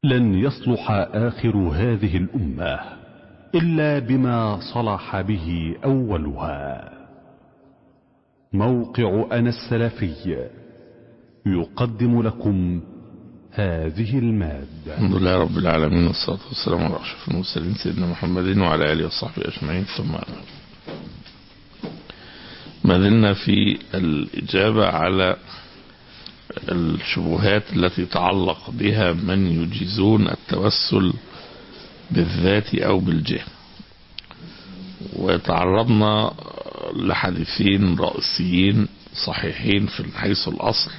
لن يصلح آخر هذه الأمة إلا بما صلح به أولها موقع أنا السلفي يقدم لكم هذه المادة الحمد لله رب العالمين والصلاة والسلام على أشرف المرسلين سيدنا محمد وعلى آله وصحبه أجمعين ثم أما ما زلنا في الإجابة على الشبهات التي تعلق بها من يجيزون التوسل بالذات أو بالجاه وتعرضنا لحديثين رئيسيين صحيحين في حيث الأصل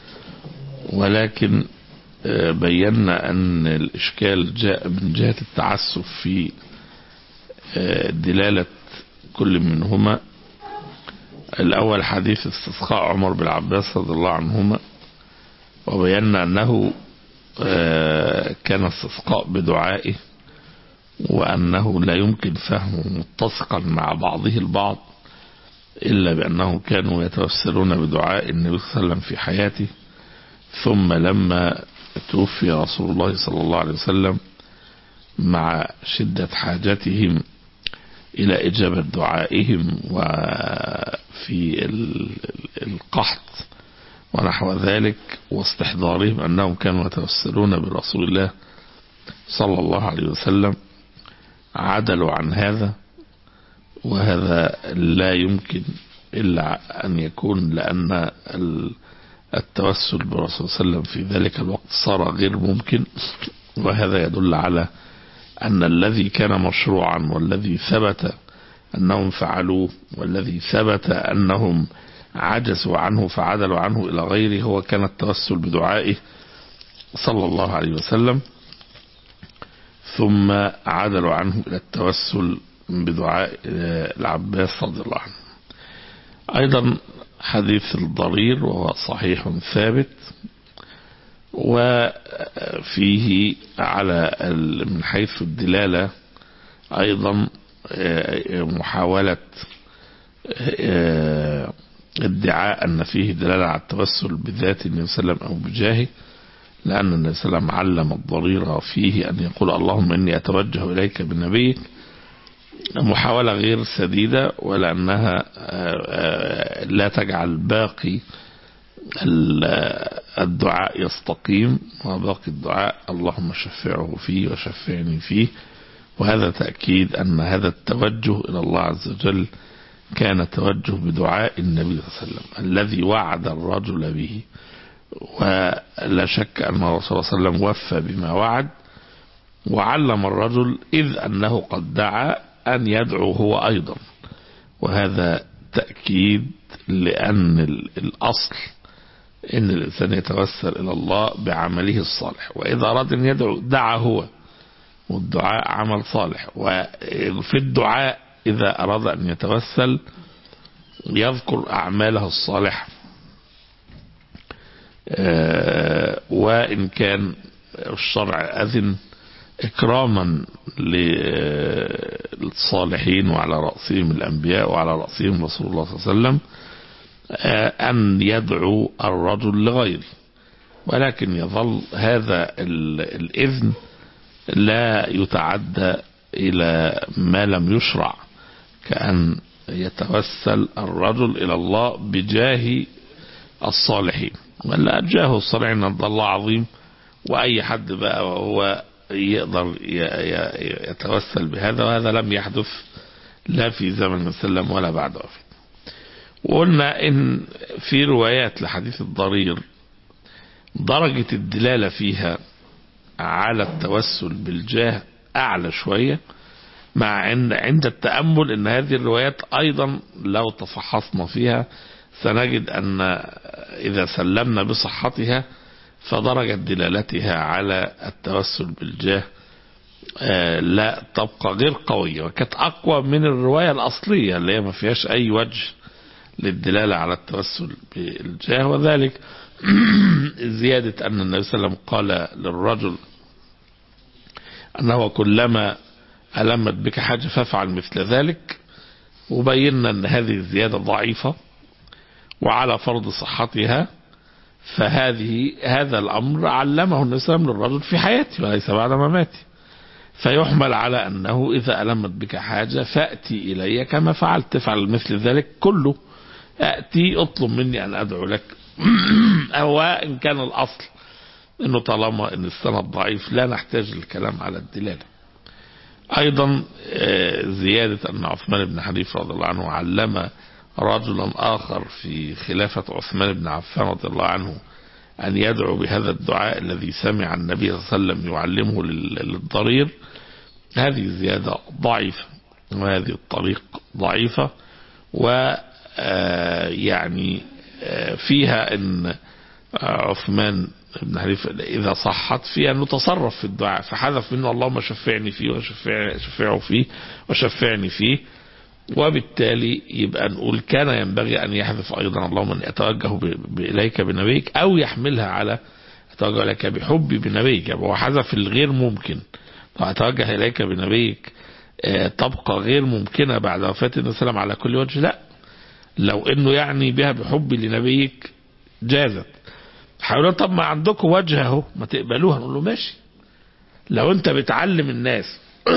ولكن بينا أن الإشكال جاء من جهة التعسف في دلالة كل منهما الأول حديث استسقاء عمر بن العباس رضي الله عنهما وبينا أنه كان استسقاء بدعائه وأنه لا يمكن فهمه متسقا مع بعضه البعض إلا بأنهم كانوا يتوسلون بدعاء النبي صلى الله عليه وسلم في حياته ثم لما توفي رسول الله صلى الله عليه وسلم مع شدة حاجتهم إلى إجابة دعائهم وفي القحط ونحو ذلك واستحضارهم أنهم كانوا يتوسلون برسول الله صلى الله عليه وسلم عدلوا عن هذا وهذا لا يمكن إلا أن يكون لأن التوسل برسول صلى الله عليه وسلم في ذلك الوقت صار غير ممكن وهذا يدل على أن الذي كان مشروعا والذي ثبت أنهم فعلوه والذي ثبت أنهم عجزوا عنه فعدلوا عنه إلى غيره هو كان التوسل بدعائه صلى الله عليه وسلم ثم عدلوا عنه إلى التوسل بدعاء العباس رضي الله عنه أيضا حديث الضرير وهو صحيح ثابت وفيه على من حيث الدلالة أيضا محاولة ادعاء أن فيه دلالة على التوسل بذات النبي صلى الله عليه وسلم أو بجاهه لأن النبي صلى الله عليه وسلم علم الضرير فيه أن يقول اللهم إني أتوجه إليك بنبيك محاولة غير سديدة ولأنها لا تجعل باقي الدعاء يستقيم وباقي الدعاء اللهم شفعه فيه وشفعني فيه وهذا تأكيد أن هذا التوجه إلى الله عز وجل كان توجه بدعاء النبي صلى الله عليه وسلم الذي وعد الرجل به ولا شك أن الرسول صلى الله عليه وسلم وفى بما وعد وعلم الرجل إذ أنه قد دعا أن يدعو هو أيضا وهذا تأكيد لأن الأصل إن الإنسان يتوسل إلى الله بعمله الصالح وإذا أراد أن يدعو دعا هو والدعاء عمل صالح وفي الدعاء إذا أراد أن يتوسل يذكر أعماله الصالحة وإن كان الشرع أذن إكراما للصالحين وعلى رأسهم الأنبياء وعلى رأسهم رسول الله صلى الله عليه وسلم أن يدعو الرجل لغيره ولكن يظل هذا الإذن لا يتعدى إلى ما لم يشرع كأن يتوسل الرجل إلى الله بجاه الصالحين ولا جاه الصالحين عند الله عظيم وأي حد بقى وهو يقدر يتوسل بهذا وهذا لم يحدث لا في زمن وسلم ولا بعد وفاته وقلنا ان في روايات لحديث الضرير درجة الدلالة فيها على التوسل بالجاه اعلى شوية مع عند عند التأمل ان هذه الروايات ايضا لو تفحصنا فيها سنجد ان اذا سلمنا بصحتها فدرجة دلالتها على التوسل بالجاه آه لا تبقى غير قوية وكانت أقوى من الرواية الأصلية اللي هي ما فيهاش أي وجه للدلالة على التوسل بالجاه وذلك زيادة أن النبي صلى الله عليه وسلم قال للرجل أنه كلما ألمت بك حاجة فافعل مثل ذلك وبينا أن هذه الزيادة ضعيفة وعلى فرض صحتها فهذه هذا الأمر علمه النبي صلى الله عليه وسلم للرجل في حياته وليس بعد مماته فيحمل على أنه إذا ألمت بك حاجة فأتي إلي كما فعلت تفعل مثل ذلك كله أتي أطلب مني أن أدعو لك أو إن كان الأصل أنه طالما أن السند ضعيف لا نحتاج للكلام على الدلالة أيضا زيادة أن عثمان بن حنيف رضي الله عنه علم رجلا آخر في خلافة عثمان بن عفان رضي الله عنه أن يدعو بهذا الدعاء الذي سمع النبي صلى الله عليه وسلم يعلمه للضرير هذه زيادة ضعيفة وهذه الطريق ضعيفة و يعني فيها ان عثمان بن حنيفة إذا صحت فيها أنه تصرف في الدعاء فحذف منه اللهم شفعني فيه وشفعه فيه وشفعني فيه وبالتالي يبقى نقول كان ينبغي أن يحذف أيضا اللهم أن أتوجه إليك بنبيك أو يحملها على أتوجه إليك بحبي بنبيك يبقى هو حذف الغير ممكن أتوجه إليك بنبيك تبقى غير ممكنة بعد وفاة النبي صلى الله عليه وسلم على كل وجه لا لو انه يعني بها بحبي لنبيك جازت حاولوا طب ما عندكم وجه اهو ما تقبلوها نقول له ماشي لو انت بتعلم الناس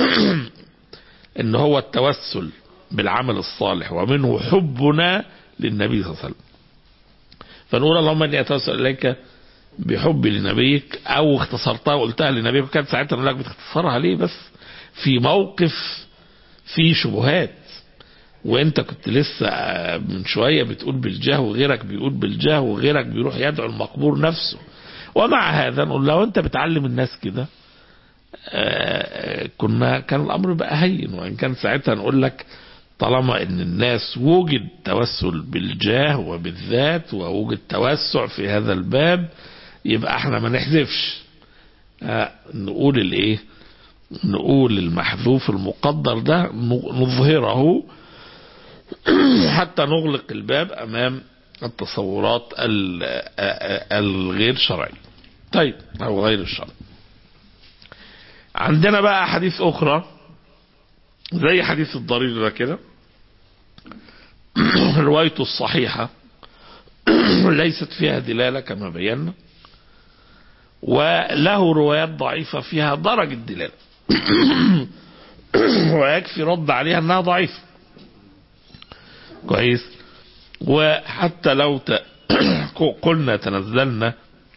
ان هو التوسل بالعمل الصالح ومنه حبنا للنبي صلى الله عليه وسلم فنقول اللهم اني اتوسل اليك بحبي لنبيك او اختصرتها وقلتها لنبيك وكان ساعتها نقول لك بتختصرها ليه بس في موقف فيه شبهات وانت كنت لسه من شوية بتقول بالجاه وغيرك بيقول بالجاه وغيرك بيروح يدعو المقبور نفسه ومع هذا نقول لو انت بتعلم الناس كده كنا كان الامر بقى هين وان كان ساعتها نقول لك طالما ان الناس وجد توسل بالجاه وبالذات ووجد توسع في هذا الباب يبقى احنا ما نحذفش نقول الايه نقول المحذوف المقدر ده نظهره حتى نغلق الباب امام التصورات الغير شرعية طيب او غير الشرعي عندنا بقى احاديث اخرى زي حديث الضرير ده كده روايته الصحيحة ليست فيها دلالة كما بينا وله روايات ضعيفة فيها درجة دلالة ويكفي رد عليها انها ضعيفة كويس وحتى لو ت... قلنا تنزلنا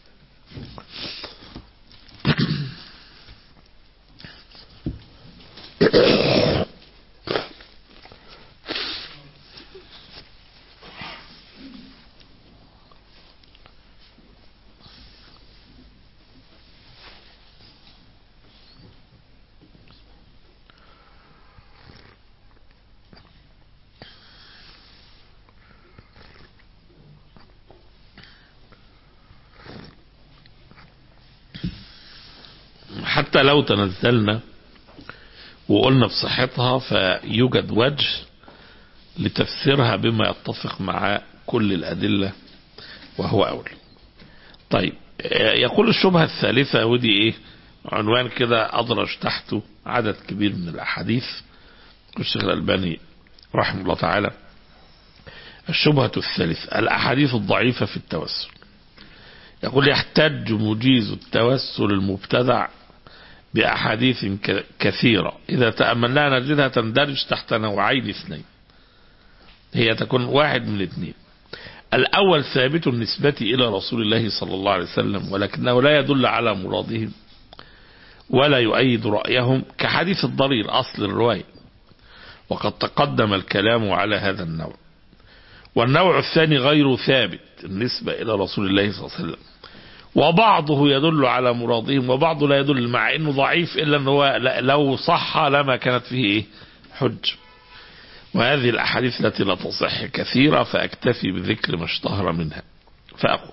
حتى لو تنزلنا وقلنا بصحتها فيوجد وجه لتفسيرها بما يتفق مع كل الأدلة وهو أولى طيب يقول الشبهة الثالثة ودي ايه عنوان كده أدرج تحته عدد كبير من الأحاديث الشيخ الألباني رحمه الله تعالى الشبهة الثالثة الأحاديث الضعيفة في التوسل يقول يحتج مجيز التوسل المبتدع بأحاديث كثيرة إذا تأملناها نجدها تندرج تحت نوعين اثنين هي تكون واحد من الاثنين الأول ثابت النسبة إلى رسول الله صلى الله عليه وسلم ولكنه لا يدل على مرادهم ولا يؤيد رأيهم كحديث الضرير أصل الرواية وقد تقدم الكلام على هذا النوع والنوع الثاني غير ثابت النسبة إلى رسول الله صلى الله عليه وسلم وبعضه يدل على مرادهم وبعضه لا يدل مع انه ضعيف الا ان هو لو صح لما كانت فيه ايه حج وهذه الاحاديث التي لا تصح كثيرة فاكتفي بذكر ما اشتهر منها فاقول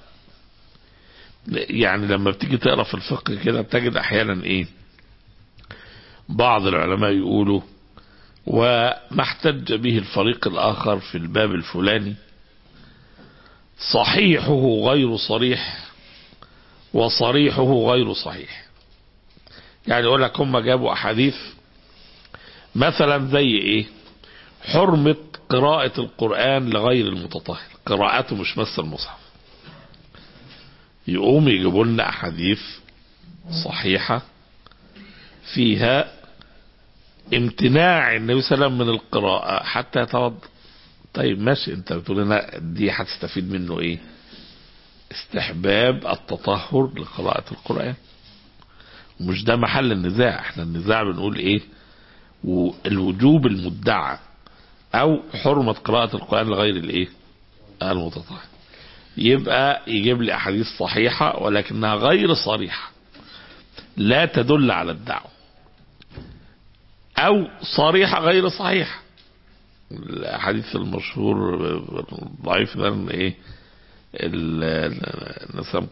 يعني لما بتيجي تقرا في الفقه كده بتجد احيانا ايه بعض العلماء يقولوا وما احتج به الفريق الاخر في الباب الفلاني صحيحه غير صريح وصريحه غير صحيح يعني يقول لك هم جابوا احاديث مثلا زي ايه حرمة قراءة القرآن لغير المتطهر قراءته مش بس المصحف يقوم يجيبوا لنا احاديث صحيحة فيها امتناع النبي صلى الله عليه وسلم من القراءة حتى يتوضا طيب ماشي انت بتقول لنا دي هتستفيد منه ايه استحباب التطهر لقراءة القرآن مش ده محل النزاع احنا النزاع بنقول ايه الوجوب المدعى او حرمة قراءة القرآن لغير الايه المتطهر يبقى يجيب لي احاديث صحيحة ولكنها غير صريحة لا تدل على الدعوة او صريحة غير صحيحة الحديث المشهور الضعيف ده ايه النسم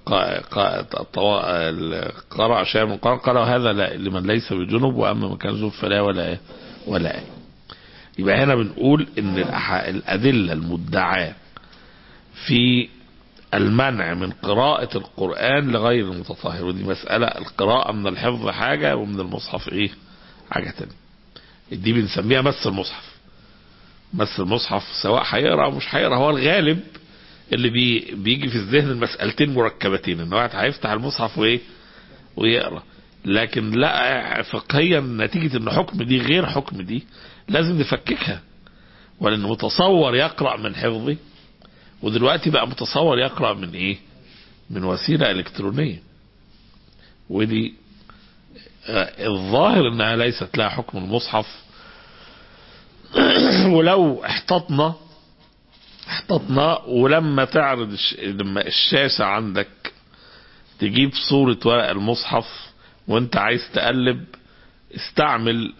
قرأ شيئا من القرآن قال هذا لا لمن ليس بجنب واما من كان جنب فلا ولا ولا آية يبقى هنا بنقول ان الادله المدعاه في المنع من قراءة القرآن لغير المتطهر ودي مسألة القراءة من الحفظ حاجة ومن المصحف ايه حاجة تانية دي بنسميها مس المصحف مس المصحف سواء هيقرا او مش هيقرا هو الغالب اللي بي بيجي في الذهن المسألتين مركبتين ان واحد هيفتح المصحف وايه ويقرا لكن لا فقهيا نتيجة ان حكم دي غير حكم دي لازم نفككها ولان متصور يقرأ من حفظه ودلوقتي بقى متصور يقرأ من ايه من وسيلة الكترونية ودي آه الظاهر انها ليست لها حكم المصحف ولو احتطنا احتطنا ولما تعرض الش... لما الشاشة عندك تجيب صورة ورق المصحف وانت عايز تقلب استعمل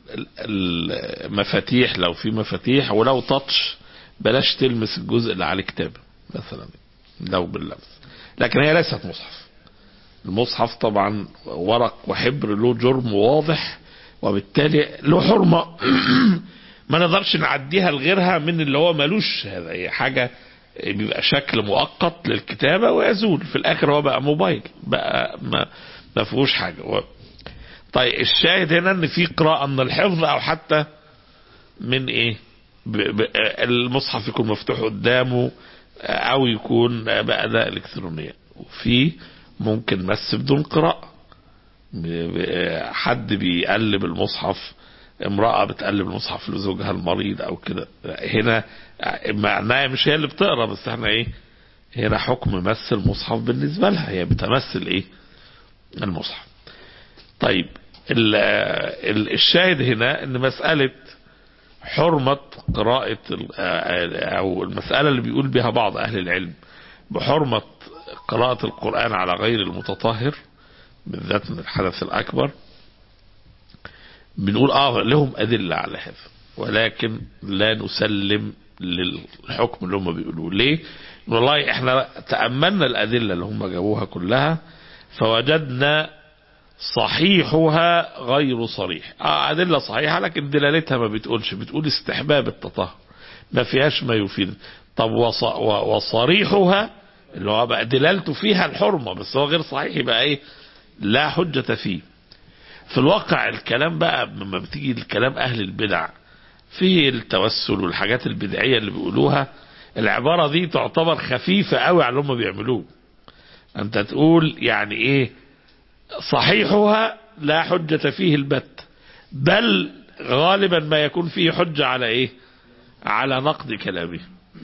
المفاتيح لو في مفاتيح ولو تاتش بلاش تلمس الجزء اللي عليه كتاب مثلا لو باللمس لكن هي ليست مصحف المصحف طبعا ورق وحبر له جرم واضح وبالتالي له حرمة ما نقدرش نعديها لغيرها من اللي هو ملوش هذا هي حاجة بيبقى شكل مؤقت للكتابة ويزول في الاخر هو بقى موبايل بقى ما, ما فيهوش حاجة و... طيب الشاهد هنا ان في قراءة من الحفظ او حتى من ايه ب... ب... المصحف يكون مفتوح قدامه او يكون بأداة الكترونية وفي ممكن مس بدون قراءة حد بيقلب المصحف امرأة بتقلب المصحف لزوجها المريض او كده هنا معناها مش هي اللي بتقرا بس احنا ايه هنا حكم مس المصحف بالنسبة لها هي بتمثل ايه المصحف طيب ال ال الشاهد هنا ان مسألة حرمة قراءة او المسألة اللي بيقول بها بعض اهل العلم بحرمة قراءة القرآن على غير المتطهر بالذات من الحدث الاكبر بنقول اه لهم ادلة على هذا ولكن لا نسلم للحكم اللي هم بيقولوه ليه والله احنا تأملنا الادلة اللي هم جابوها كلها فوجدنا صحيحها غير صريح اه ادلة صحيحة لكن دلالتها ما بتقولش بتقول استحباب التطهر ما فيهاش ما يفيد طب وص... وصريحها اللي هو بقى دلالته فيها الحرمة بس هو غير صحيح يبقى ايه لا حجة فيه في الواقع الكلام بقى لما بتيجي الكلام اهل البدع في التوسل والحاجات البدعية اللي بيقولوها العبارة دي تعتبر خفيفة قوي على اللي هم بيعملوه انت تقول يعني ايه صحيحها لا حجة فيه البت بل غالبا ما يكون فيه حجة على ايه على نقد كلامه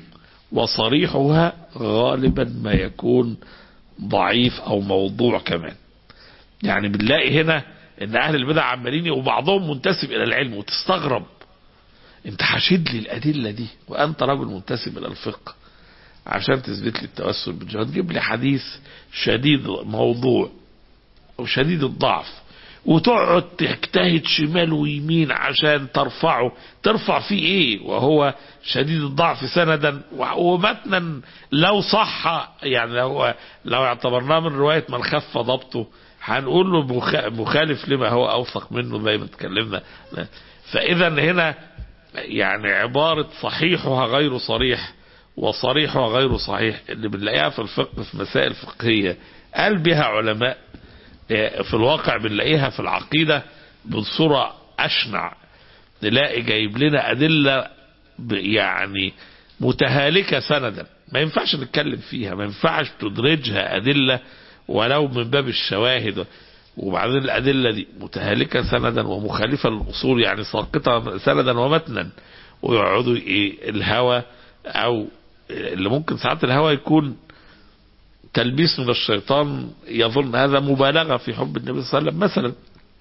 وصريحها غالبا ما يكون ضعيف او موضوع كمان يعني بنلاقي هنا ان اهل البدع عمالين وبعضهم منتسب الى العلم وتستغرب انت حشد لي الادله دي وانت رجل منتسب الى الفقه عشان تثبت لي التوسل بالجهاد جيب لي حديث شديد موضوع وشديد الضعف وتقعد تجتهد شمال ويمين عشان ترفعه ترفع فيه ايه وهو شديد الضعف سندا ومتنا لو صح يعني لو لو اعتبرناه من روايه من خف ضبطه هنقول له مخالف لما هو اوثق منه زي ما اتكلمنا فاذا هنا يعني عبارة صحيحها غير صريح وصريحها غير صحيح اللي بنلاقيها في الفقه في مسائل فقهية قال بها علماء في الواقع بنلاقيها في العقيدة بصورة أشنع نلاقي جايب لنا أدلة يعني متهالكة سندا ما ينفعش نتكلم فيها ما ينفعش تدرجها أدلة ولو من باب الشواهد وبعدين الأدلة دي متهالكة سندا ومخالفة للأصول يعني ساقطة سندا ومتنا ويقعدوا إيه الهوى أو اللي ممكن ساعات الهوى يكون تلبيس من الشيطان يظن هذا مبالغة في حب النبي صلى الله عليه وسلم مثلا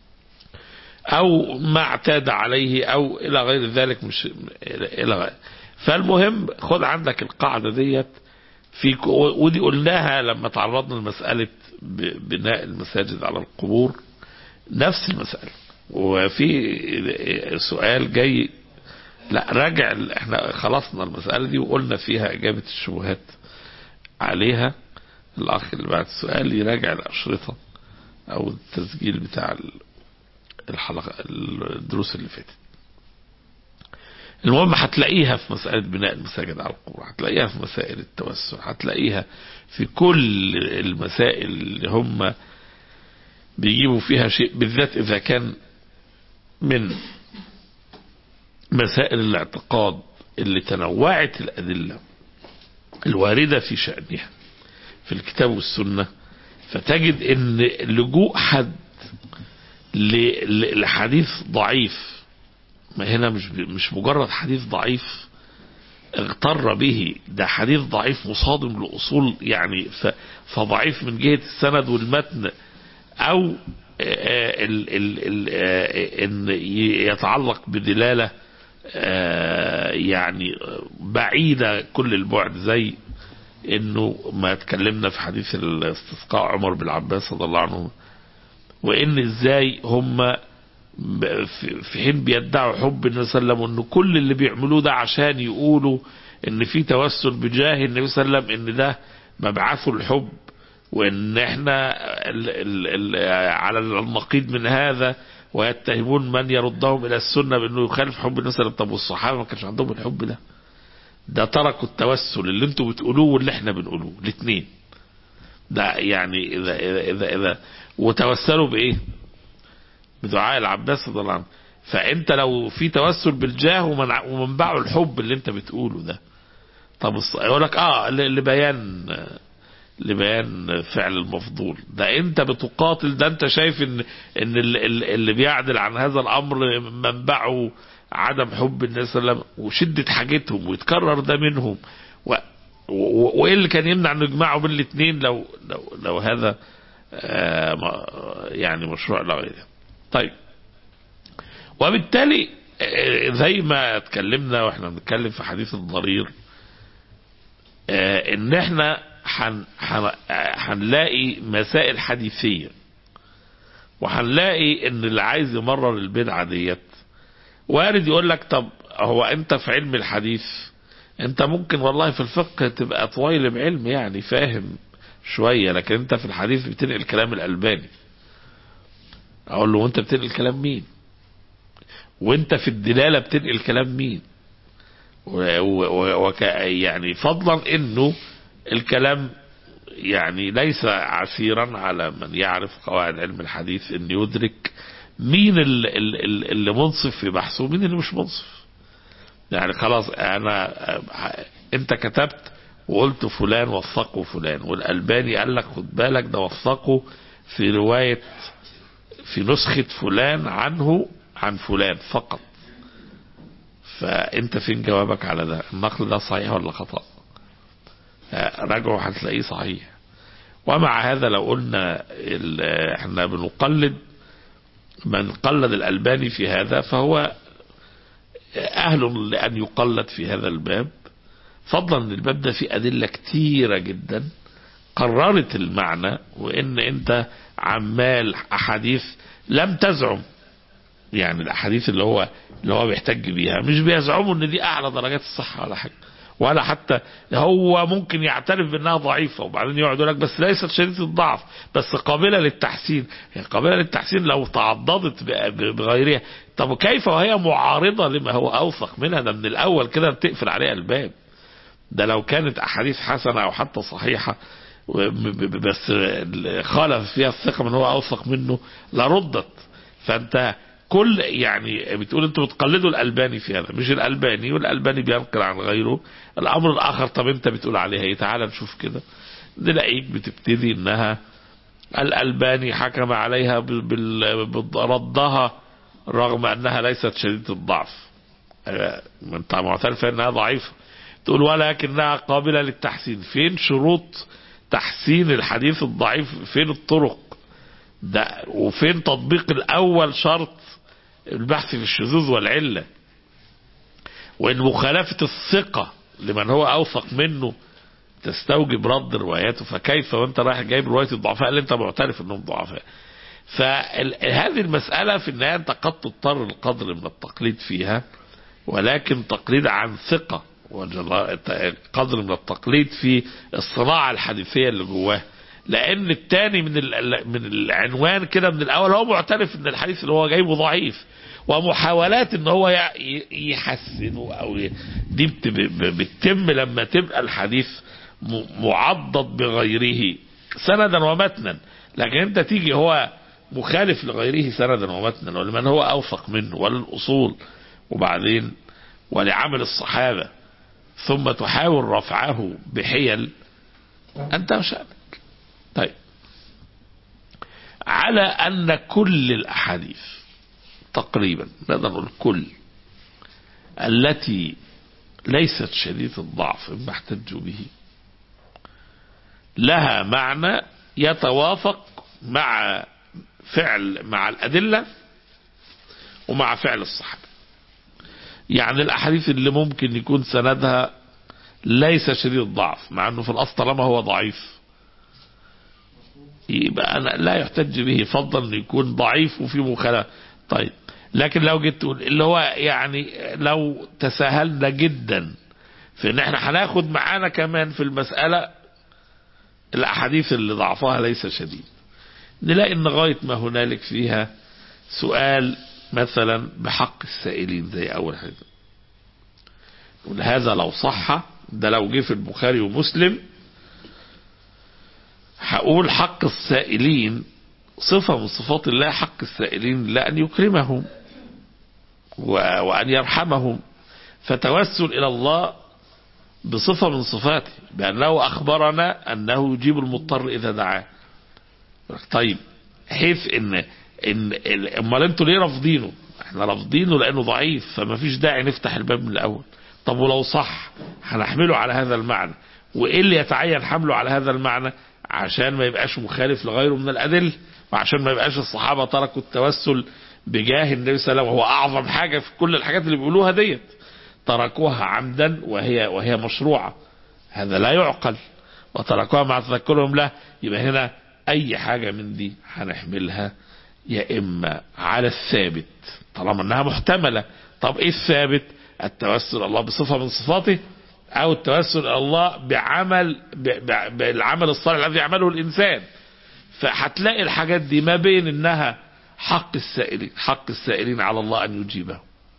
أو ما اعتاد عليه أو إلى غير ذلك مش إلى غير فالمهم خد عندك القاعدة ديت في ودي قلناها لما تعرضنا لمسألة بناء المساجد على القبور نفس المسألة وفي سؤال جاي لا راجع احنا خلصنا المسألة دي وقلنا فيها إجابة الشبهات عليها الأخ اللي بعد السؤال يراجع الأشرطة أو التسجيل بتاع الحلقة الدروس اللي فاتت المهم هتلاقيها في مسألة بناء المساجد على القبور هتلاقيها في مسائل التوسع هتلاقيها في كل المسائل اللي هم بيجيبوا فيها شيء بالذات إذا كان من مسائل الاعتقاد اللي تنوعت الأدلة الواردة في شأنها في الكتاب والسنة فتجد ان لجوء حد لحديث ضعيف ما هنا مش مش مجرد حديث ضعيف اغتر به ده حديث ضعيف مصادم لأصول يعني فضعيف من جهة السند والمتن أو ال ال ال ان يتعلق بدلالة يعني بعيدة كل البعد زي انه ما اتكلمنا في حديث الاستسقاء عمر بن العباس رضي الله عنه وان ازاي هم في حين بيدعوا حب النبي صلى الله عليه وسلم وان كل اللي بيعملوه ده عشان يقولوا ان في توسل بجاه النبي صلى الله عليه وسلم ان ده مبعث الحب وان احنا ال ال ال على النقيض من هذا ويتهمون من يردهم الى السنه بانه يخالف حب النبي صلى الله عليه وسلم طب والصحابه ما كانش عندهم الحب ده ده تركوا التوسل اللي انتوا بتقولوه واللي احنا بنقولوه الاثنين ده يعني اذا اذا اذا, إذا وتوسلوا بايه بدعاء العباس رضي الله عنه فانت لو في توسل بالجاه ومنبعه الحب اللي انت بتقوله ده طب يقول لك اه لبيان لبيان فعل المفضول ده انت بتقاتل ده انت شايف ان ان اللي بيعدل عن هذا الامر منبعه عدم حب النبي صلى الله عليه وسلم وشدة حاجتهم ويتكرر ده منهم و... و... وايه اللي كان يمنع انه يجمعوا بين الاثنين لو لو لو هذا آه يعني مشروع لغيره طيب وبالتالي زي ما اتكلمنا واحنا بنتكلم في حديث الضرير آه ان احنا حن... حن... هنلاقي مسائل حديثيه وهنلاقي ان اللي عايز يمرر البدعه ديت وارد يقول لك طب هو انت في علم الحديث انت ممكن والله في الفقه تبقى طويل بعلم يعني فاهم شوية لكن انت في الحديث بتنقل كلام الألباني اقول له وانت بتنقل كلام مين وانت في الدلالة بتنقل كلام مين وك يعني فضلا انه الكلام يعني ليس عسيرا على من يعرف قواعد علم الحديث ان يدرك مين اللي منصف في بحثه ومين اللي مش منصف يعني خلاص انا انت كتبت وقلت فلان وثقه فلان والالباني قال لك خد بالك ده وثقه في رواية في نسخة فلان عنه عن فلان فقط فانت فين جوابك على ده النقل ده صحيح ولا خطأ راجعه هتلاقيه صحيح ومع هذا لو قلنا احنا بنقلد من قلد الألباني في هذا فهو أهل لأن يقلد في هذا الباب فضلا ان الباب ده فيه أدلة كتيرة جدا قررت المعنى وإن أنت عمال أحاديث لم تزعم يعني الأحاديث اللي هو اللي هو بيحتج بيها مش بيزعموا إن دي أعلى درجات الصحة ولا حاجة ولا حتى هو ممكن يعترف بانها ضعيفة وبعدين يقعد يقول لك بس ليست شديدة الضعف بس قابلة للتحسين يعني قابلة للتحسين لو تعضدت بغيرها طب كيف وهي معارضة لما هو اوثق منها ده من الاول كده بتقفل عليها الباب ده لو كانت احاديث حسنة او حتى صحيحة بس خالف فيها الثقة من هو اوثق منه لردت فانت كل يعني بتقول انتوا بتقلدوا الالباني في هذا مش الالباني والالباني بينقل عن غيره الامر الاخر طب انت بتقول عليها ايه تعال نشوف كده نلاقيك بتبتدي انها الالباني حكم عليها بال- بال- بردها رغم انها ليست شديده الضعف اه، انت معترف انها ضعيفه تقول ولكنها قابله للتحسين فين شروط تحسين الحديث الضعيف فين الطرق ده وفين تطبيق الاول شرط البحث في الشذوذ والعله وان مخالفه الثقه لمن هو اوثق منه تستوجب رد رواياته فكيف وانت رايح جايب روايه الضعفاء اللي انت معترف انهم ضعفاء فهذه المسألة في النهاية أنت قد تضطر القدر من التقليد فيها ولكن تقليد عن ثقة وجل- قدر من التقليد في الصناعة الحديثية اللي جواه لأن التاني من ال- من العنوان كده من الأول هو معترف إن الحديث اللي هو جايبه ضعيف ومحاولات إن هو يع- ي- يحسنه أو ي- دي بت- ب- بتتم لما تبقى الحديث م- معضد بغيره سندا ومتنا لكن انت تيجي هو مخالف لغيره سندا ومتنا ولمن هو اوثق منه وللاصول وبعدين ولعمل الصحابه ثم تحاول رفعه بحيل انت وشأنك طيب على ان كل الاحاديث تقريبا نقدر نقول كل التي ليست شديدة الضعف ما احتجوا به لها معنى يتوافق مع فعل مع الأدلة ومع فعل الصحابة يعني الأحاديث اللي ممكن يكون سندها ليس شديد الضعف مع أنه في الأصل طالما هو ضعيف يبقى أنا لا يحتج به فضلا أن يكون ضعيف وفي مخالفة طيب لكن لو جيت تقول اللي هو يعني لو تساهلنا جدا في ان احنا هناخد معانا كمان في المسألة الاحاديث اللي ضعفها ليس شديد نلاقي ان غاية ما هنالك فيها سؤال مثلا بحق السائلين زي اول حاجة نقول هذا لو صح ده لو جه في البخاري ومسلم هقول حق السائلين صفة من صفات الله حق السائلين لا أن يكرمهم و- وأن يرحمهم فتوسل إلى الله بصفة من صفاته بأنه أخبرنا أنه يجيب المضطر إذا دعاه طيب حيث إن إن إن- أمال أنتوا ليه رافضينه؟ إحنا رافضينه لأنه ضعيف فما فيش داعي نفتح الباب من الأول طب ولو صح هنحمله على هذا المعنى وإيه اللي يتعين حمله على هذا المعنى عشان ما يبقاش مخالف لغيره من الأدلة وعشان ما يبقاش الصحابة تركوا التوسل بجاه النبي صلى الله عليه وسلم وهو أعظم حاجة في كل الحاجات اللي بيقولوها ديت تركوها عمدا وهي وهي مشروعة هذا لا يعقل وتركوها مع تذكرهم له يبقى هنا أي حاجة من دي هنحملها يا إما على الثابت طالما أنها محتملة طب إيه الثابت التوسل إلى الله بصفة من صفاته أو التوسل إلى الله بعمل ب- ب- بالعمل الصالح الذي يعمله الإنسان فهتلاقي الحاجات دي ما بين انها حق السائلين حق السائلين على الله ان يجيبه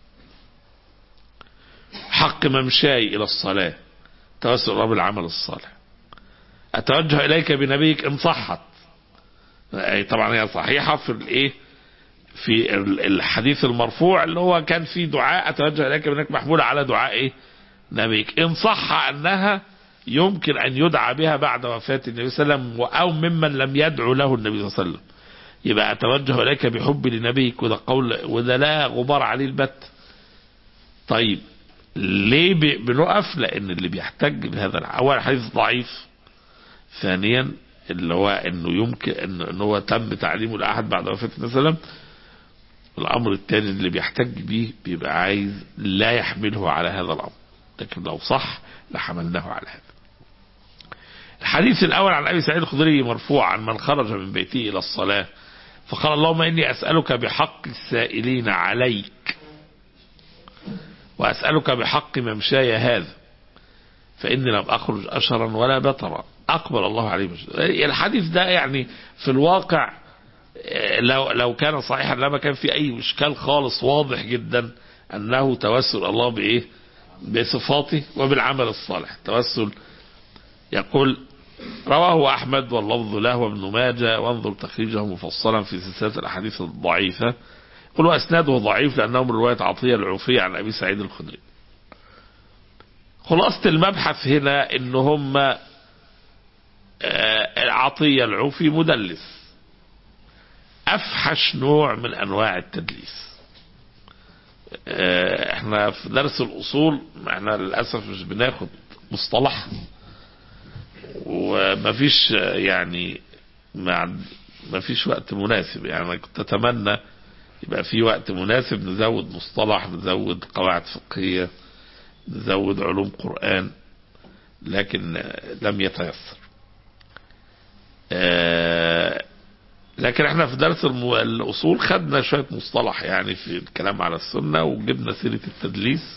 حق ممشاي الى الصلاة توسل الله بالعمل الصالح اتوجه اليك بنبيك ان صحت أي طبعا هي صحيحة في الايه في ال- الحديث المرفوع اللي هو كان فيه دعاء اتوجه اليك بنبيك محمولة على دعاء ايه نبيك ان صح انها يمكن ان يدعى بها بعد وفاة النبي صلى الله عليه وسلم او ممن لم يدعو له النبي صلى الله عليه وسلم يبقى اتوجه اليك بحبي لنبيك وده قول وده لا غبار عليه البت طيب ليه ب- بنقف لان اللي بيحتج بهذا الع- اول حديث ضعيف ثانيا اللي هو انه يمكن انه إن هو تم تعليمه لاحد بعد وفاه النبي صلى الله عليه وسلم الامر الثاني اللي بيحتج بيه بيبقى عايز لا يحمله على هذا الامر لكن لو صح لحملناه على هذا الحديث الأول عن أبي سعيد الخدري مرفوع عن من خرج من بيته إلى الصلاة فقال اللهم إني أسألك بحق السائلين عليك وأسألك بحق ممشاي هذا فإني لم أخرج أشرا ولا بطرا أقبل الله عليه مجد. الحديث ده يعني في الواقع آه، لو لو كان صحيحا لما كان في أي إشكال خالص واضح جدا أنه توسل الله بإيه بصفاته وبالعمل الصالح توسل يقول رواه أحمد واللفظ له وابن ماجه وانظر تخريجه مفصلا في سلسلة الأحاديث الضعيفة قل واسناده ضعيف لانه من روايه عطيه العوفيه عن ابي سعيد الخدري خلاصة المبحث هنا ان هم آه، عطية العوفي مدلس افحش نوع من انواع التدليس آه، احنا في درس الاصول احنا للاسف مش بناخد مصطلح ومفيش آه، يعني ما مفيش وقت مناسب يعني انا كنت اتمنى يبقى في وقت مناسب نزود مصطلح نزود قواعد فقهيه نزود علوم قرآن لكن آه، لم يتيسر آه، لكن احنا في درس الم- الأصول خدنا شوية مصطلح يعني في الكلام على السنة وجبنا سيرة التدليس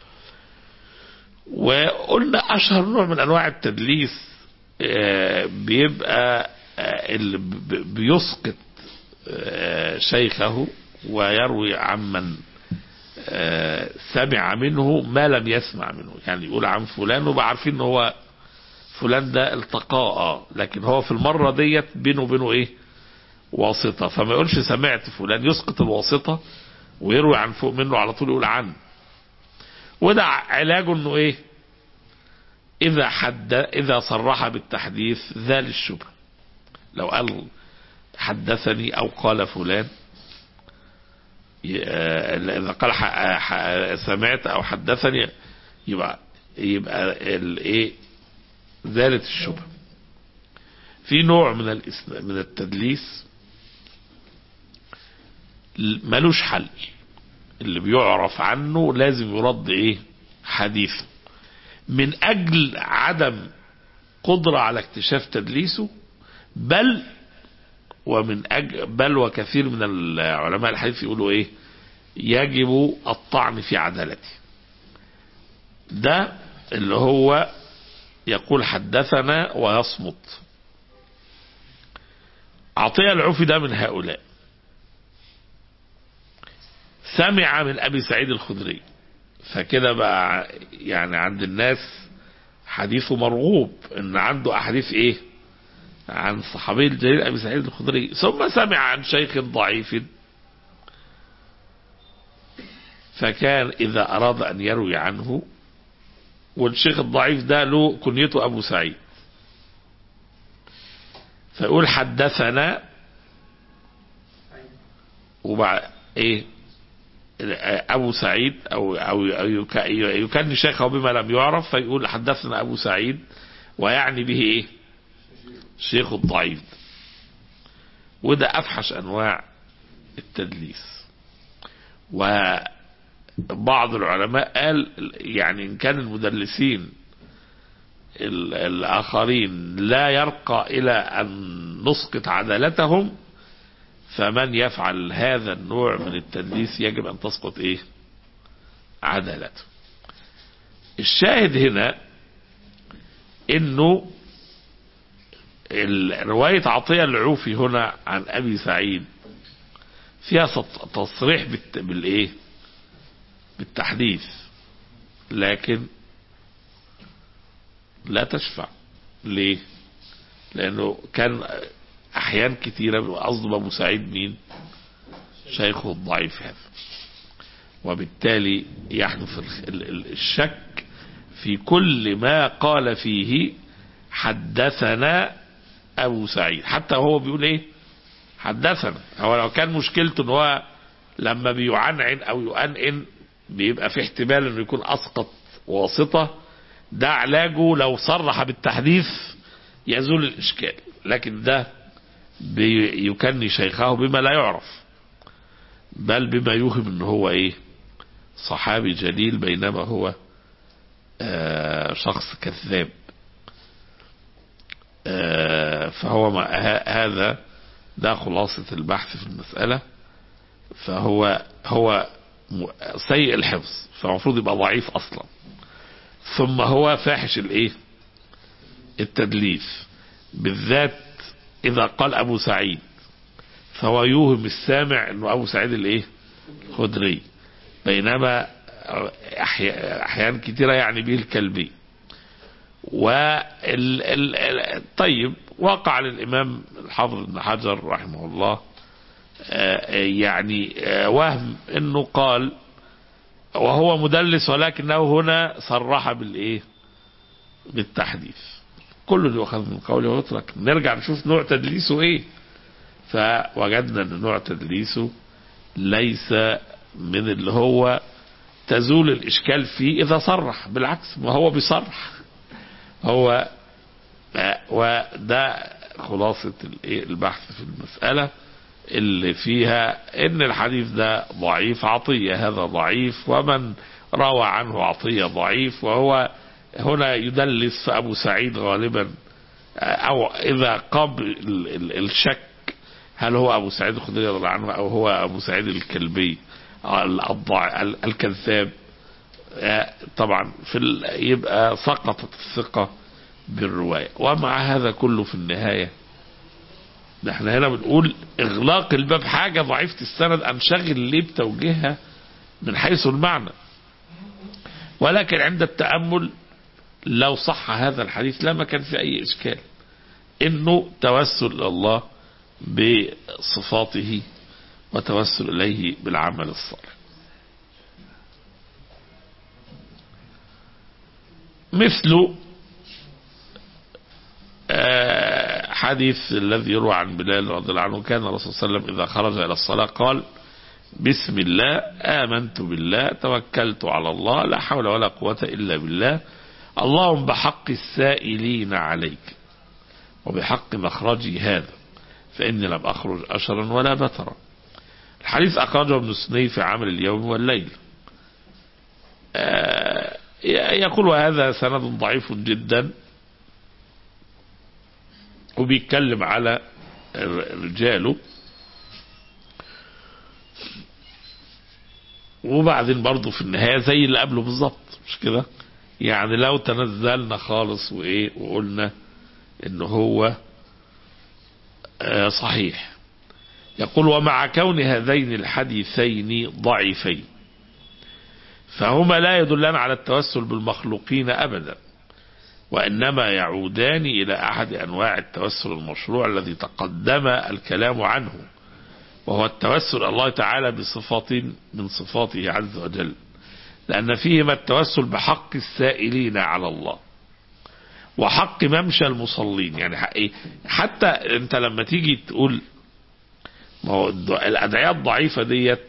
وقلنا أشهر نوع من أنواع التدليس آه، بيبقى آه، اللي ب- بيسقط آه، شيخه ويروي عمن آه، سمع منه ما لم يسمع منه يعني يقول عن فلان وبقى عارفين ان هو فلان ده التقاه اه لكن هو في المرة ديت بينه وبينه ايه واسطة فما يقولش سمعت فلان يسقط الواسطة ويروي عن فوق منه على طول يقول عنه وده علاجه انه ايه اذا حد اذا صرح بالتحديث ذا للشبهة لو قال حدثني او قال فلان اذا قال ح- ح- سمعت او حدثني يبقى يبقى الايه زالت الشبهه في نوع من الإسن- من التدليس ملوش حل اللي بيعرف عنه لازم يرد ايه حديثه من اجل عدم قدرة على اكتشاف تدليسه بل ومن أجل بل وكثير من العلماء الحديث يقولوا ايه يجب الطعن في عدالته ده اللي هو يقول حدثنا ويصمت عطية العوفي ده من هؤلاء سمع من ابي سعيد الخدري فكده بقى يعني عند الناس حديثه مرغوب ان عنده احاديث ايه عن صحابي الجليل ابي سعيد الخدري ثم سمع عن شيخ ضعيف فكان اذا اراد ان يروي عنه والشيخ الضعيف ده له كنيته ابو سعيد فيقول حدثنا وبعد ايه ابو سعيد او او أو يك- يكني شيخه بما لم يعرف فيقول حدثنا ابو سعيد ويعني به ايه الشيخ الضعيف وده افحش انواع التدليس وبعض العلماء قال يعني ان كان المدلسين ال- الاخرين لا يرقى الى ان نسقط عدالتهم فمن يفعل هذا النوع من التدليس يجب ان تسقط ايه عدالته الشاهد هنا انه ال- رواية عطية العوفي هنا عن ابي سعيد فيها سط- تصريح بالت- بالايه بالتحديث لكن لا تشفع ليه لانه كان احيان كثيرة قصد ابو سعيد مين شيخه الضعيف هذا وبالتالي يحدث الخ- ال- ال- الشك في كل ما قال فيه حدثنا ابو سعيد حتى هو بيقول ايه حدثنا هو لو كان مشكلته ان هو لما بيعنعن او يؤنئن بيبقى في احتمال انه يكون اسقط واسطة ده علاجه لو صرح بالتحديث يزول الاشكال لكن ده بيكني شيخه بما لا يعرف بل بما يوهم ان هو ايه صحابي جليل بينما هو آه شخص كذاب آه فهو ما ه- هذا ده خلاصة البحث في المسألة فهو هو م- سيء الحفظ فالمفروض يبقى ضعيف اصلا ثم هو فاحش الايه التدليس بالذات اذا قال ابو سعيد فهو يوهم السامع انه ابو سعيد الايه خدري بينما أحي- احيان كثيره يعني به الكلبي وال ال ال طيب وقع للامام الحافظ ابن حجر رحمه الله آه، يعني آه، وهم انه قال وهو مدلس ولكنه هنا صرح بالايه بالتحديث كل يؤخذ من قوله ويترك نرجع نشوف نوع تدليسه ايه فوجدنا ان نوع تدليسه ليس من اللي هو تزول الاشكال فيه اذا صرح بالعكس ما هو بيصرح هو آه، وده خلاصة الإيه؟ البحث في المسألة اللي فيها ان الحديث ده ضعيف عطية هذا ضعيف ومن روى عنه عطية ضعيف وهو هنا يدلس فأبو سعيد غالبا أو إذا قبل ال- ال- الشك هل هو أبو سعيد الخدري رضي الله عنه أو هو أبو سعيد الكلبي الضع- ال- الكذاب آه، طبعا في ال- يبقى سقطت الثقة بالرواية ومع هذا كله في النهاية ده احنا هنا بنقول اغلاق الباب حاجة ضعيفة السند انشغل ليه بتوجيهها من حيث المعنى ولكن عند التأمل لو صح هذا الحديث لما كان في اي اشكال انه توسل الى الله بصفاته وتوسل اليه بالعمل الصالح مثل آه، حديث الذي يروى عن بلال رضي الله عنه كان الرسول صلى الله عليه وسلم إذا خرج إلى الصلاة قال بسم الله آمنت بالله توكلت على الله لا حول ولا قوة إلا بالله اللهم بحق السائلين عليك وبحق مخرجي هذا فإني لم أخرج أشرا ولا بترا الحديث أخرجه ابن سني في عمل اليوم والليل آه، يقول وهذا سند ضعيف جدا وبيتكلم على رجاله وبعدين برضه في النهاية زي اللي قبله بالظبط مش كده يعني لو تنزلنا خالص وايه وقلنا ان هو آه صحيح يقول ومع كون هذين الحديثين ضعيفين فهما لا يدلان على التوسل بالمخلوقين ابدا وإنما يعودان إلى أحد أنواع التوسل المشروع الذي تقدم الكلام عنه وهو التوسل الله تعالى بصفة من صفاته عز وجل لأن فيهما التوسل بحق السائلين على الله وحق ممشى المصلين يعني حق إيه؟ حتى أنت لما تيجي تقول ما هو الأدعية الضعيفة ديت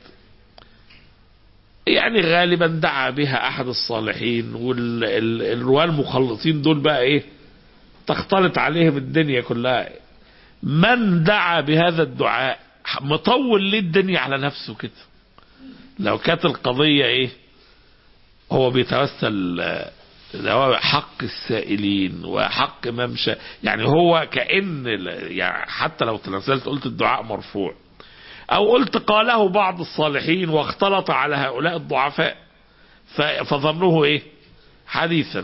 يعني غالبا دعا بها احد الصالحين والرواه المخلصين دول بقى ايه تختلط عليهم الدنيا كلها من دعا بهذا الدعاء مطول ليه الدنيا على نفسه كده لو كانت القضية ايه هو بيتوسل هو حق السائلين وحق ممشى يعني هو كأن يعني حتى لو تنزلت قلت الدعاء مرفوع او قلت قاله بعض الصالحين واختلط على هؤلاء الضعفاء فظنوه ايه حديثا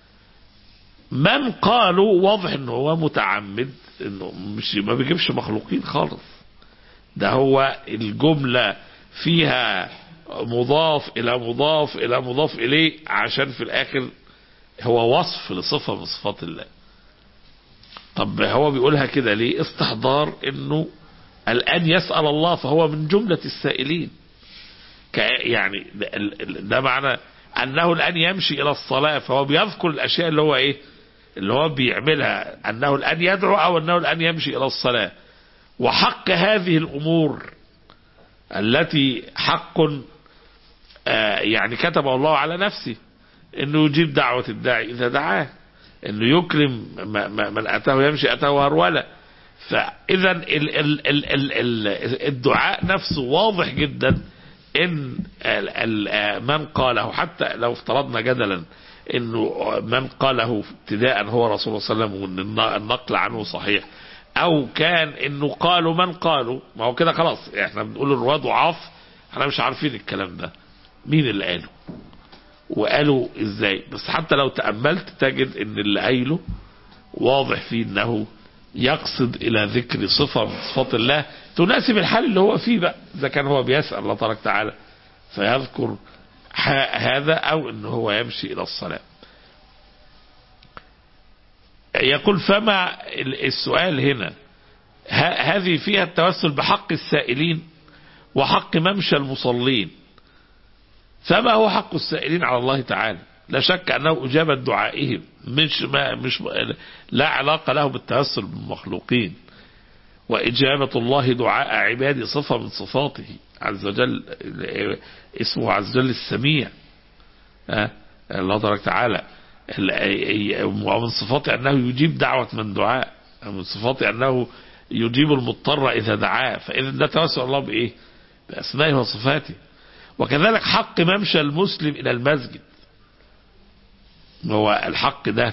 من قالوا واضح انه هو متعمد انه مش ما بيجيبش مخلوقين خالص ده هو الجملة فيها مضاف الى مضاف الى مضاف اليه عشان في الاخر هو وصف لصفة من صفات الله طب هو بيقولها كده ليه استحضار انه الآن يسأل الله فهو من جملة السائلين يعني ده معنى أنه الآن يمشي إلى الصلاة فهو بيذكر الأشياء اللي هو إيه اللي هو بيعملها أنه الآن يدعو أو أنه الآن يمشي إلى الصلاة وحق هذه الأمور التي حق آه يعني كتبه الله على نفسه انه يجيب دعوة الداعي اذا دعاه انه يكرم من اتاه يمشي اتاه هروله فاذا ال ال ال ال ال الدعاء نفسه واضح جدا ان ال ال من قاله حتى لو افترضنا جدلا انه من قاله ابتداء هو رسول الله صلى الله عليه وسلم وان النقل عنه صحيح او كان انه قالوا من قالوا ما هو كده خلاص احنا بنقول الرواه ضعاف احنا مش عارفين الكلام ده مين اللي قاله وقالوا ازاي بس حتى لو تأملت تجد ان اللي قايله واضح فيه انه يقصد الى ذكر صفة من صفات الله تناسب الحال اللي هو فيه بقى اذا كان هو بيسأل الله تبارك وتعالى فيذكر هذا او ان هو يمشي الى الصلاة يقول فما السؤال هنا هذه فيها التوسل بحق السائلين وحق ممشى المصلين فما هو حق السائلين على الله تعالى لا شك أنه أجابة دعائهم مش ما مش لا علاقة له بالتوسل بالمخلوقين وإجابة الله دعاء عبادي صفة من صفاته عز وجل اسمه عز وجل السميع أه؟ الله تبارك وتعالى ومن صفاته أنه يجيب دعوة من دعاء من صفاته أنه يجيب المضطر إذا دعاه فإذا ده توسل الله بإيه بأسمائه وصفاته وكذلك حق ممشى المسلم إلى المسجد هو الحق ده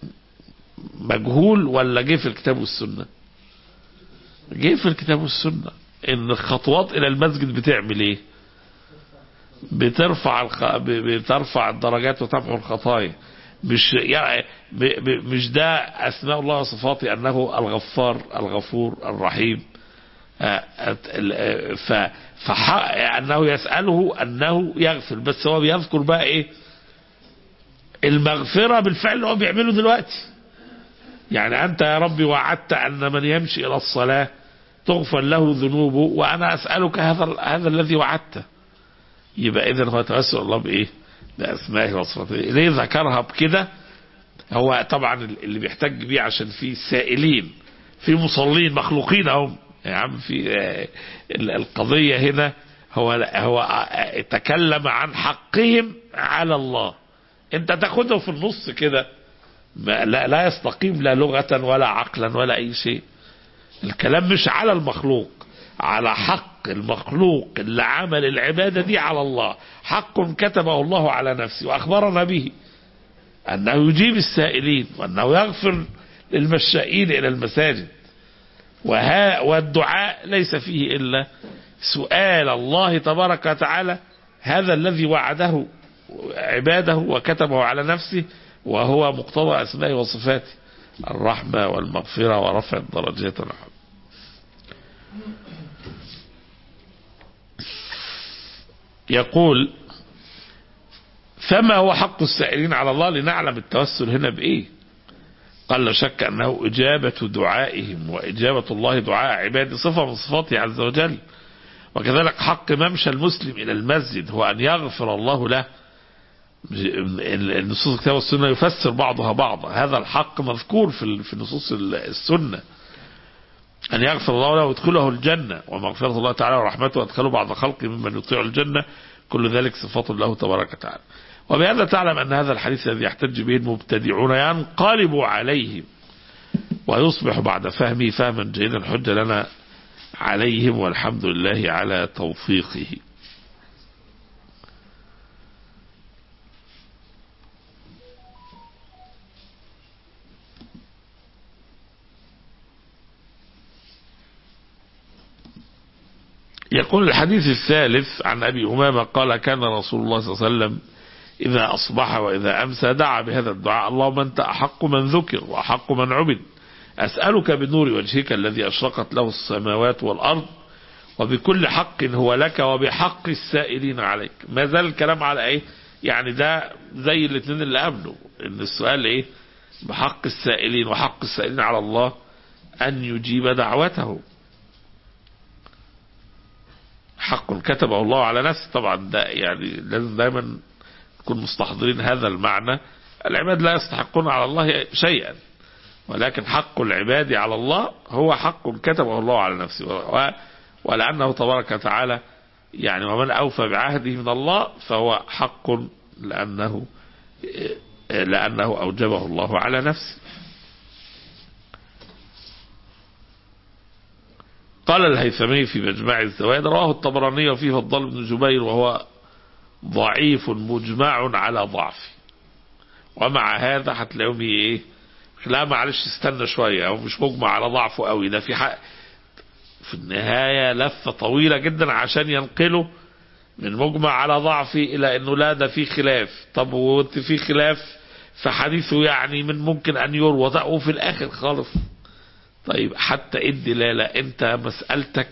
مجهول ولا جه في الكتاب والسنة جه في الكتاب والسنة ان الخطوات الى المسجد بتعمل ايه بترفع الخ... بترفع الدرجات وتمحو الخطايا مش يعني ب... ب... مش ده اسماء الله وصفاته انه الغفار الغفور الرحيم ف فحق انه يساله انه يغفر بس هو بيذكر بقى ايه المغفره بالفعل اللي هو بيعمله دلوقتي يعني انت يا ربي وعدت ان من يمشي الى الصلاه تغفر له ذنوبه وانا اسالك هذا هذا الذي وعدته يبقى اذا هو توسل الله بايه باسمائه وصفاته ليه ذكرها بكده هو طبعا اللي بيحتج بيه عشان في سائلين في مصلين مخلوقين هم يا عم في القضية هنا هو هو تكلم عن حقهم على الله انت تاخده في النص كده لا, لا يستقيم لا لغة ولا عقلا ولا اي شيء الكلام مش على المخلوق على حق المخلوق اللي عمل العبادة دي على الله حق كتبه الله على نفسه وأخبرنا به أنه يجيب السائلين وأنه يغفر للمشائين إلى المساجد وها والدعاء ليس فيه إلا سؤال الله تبارك وتعالى هذا الذي وعده عباده وكتبه على نفسه وهو مقتضى أسمائه وصفاته الرحمة والمغفرة ورفع الدرجات والحمد يقول فما هو حق السائلين على الله لنعلم التوسل هنا بإيه قال لا شك أنه إجابة دعائهم وإجابة الله دعاء عباده صفة من صفاته عز وجل وكذلك حق ممشى المسلم إلى المسجد هو أن يغفر الله له النصوص الكتاب والسنة يفسر بعضها بعضا هذا الحق مذكور في في نصوص السنة أن يغفر الله له ويدخله الجنة ومغفرة الله تعالى ورحمته وادخله بعض خلقه ممن يطيع الجنة كل ذلك صفات له تبارك وتعالى وبهذا تعلم أن هذا الحديث الذي يحتج به المبتدعون ينقلب عليهم ويصبح بعد فهمه فهما جيدا حجة لنا عليهم والحمد لله على توفيقه يقول الحديث الثالث عن أبي أمامة قال كان رسول الله صلى الله عليه وسلم إذا أصبح وإذا أمسى دعا بهذا الدعاء اللهم أنت أحق من ذكر وأحق من عبد أسألك بنور وجهك الذي أشرقت له السماوات والأرض وبكل حق هو لك وبحق السائلين عليك ما زال الكلام على إيه يعني ده زي الاثنين اللي قبله إن السؤال إيه بحق السائلين وحق السائلين على الله أن يجيب دعوته حق كتبه الله على نفسه طبعا ده يعني لازم دايما نكون مستحضرين هذا المعنى العباد لا يستحقون على الله شيئا ولكن حق العباد على الله هو حق كتبه الله على نفسه ولأنه تبارك وتعالى يعني ومن أوفى بعهده من الله فهو حق لأنه لأنه أوجبه الله على نفسه قال الهيثمي في مجمع الزوائد رواه الطبراني في فضل بن جبير وهو ضعيف مجمع على ضعفه ومع هذا هتلاقيهم ايه لا معلش استنى شوية هو مش مجمع على ضعفه قوي ده في حق في النهاية لفة طويلة جدا عشان ينقله من مجمع على ضعفه الى انه لا ده في خلاف طب وانت في خلاف فحديثه يعني من ممكن ان يروى وفي الاخر خالص طيب حتى ايه الدلالة انت مسألتك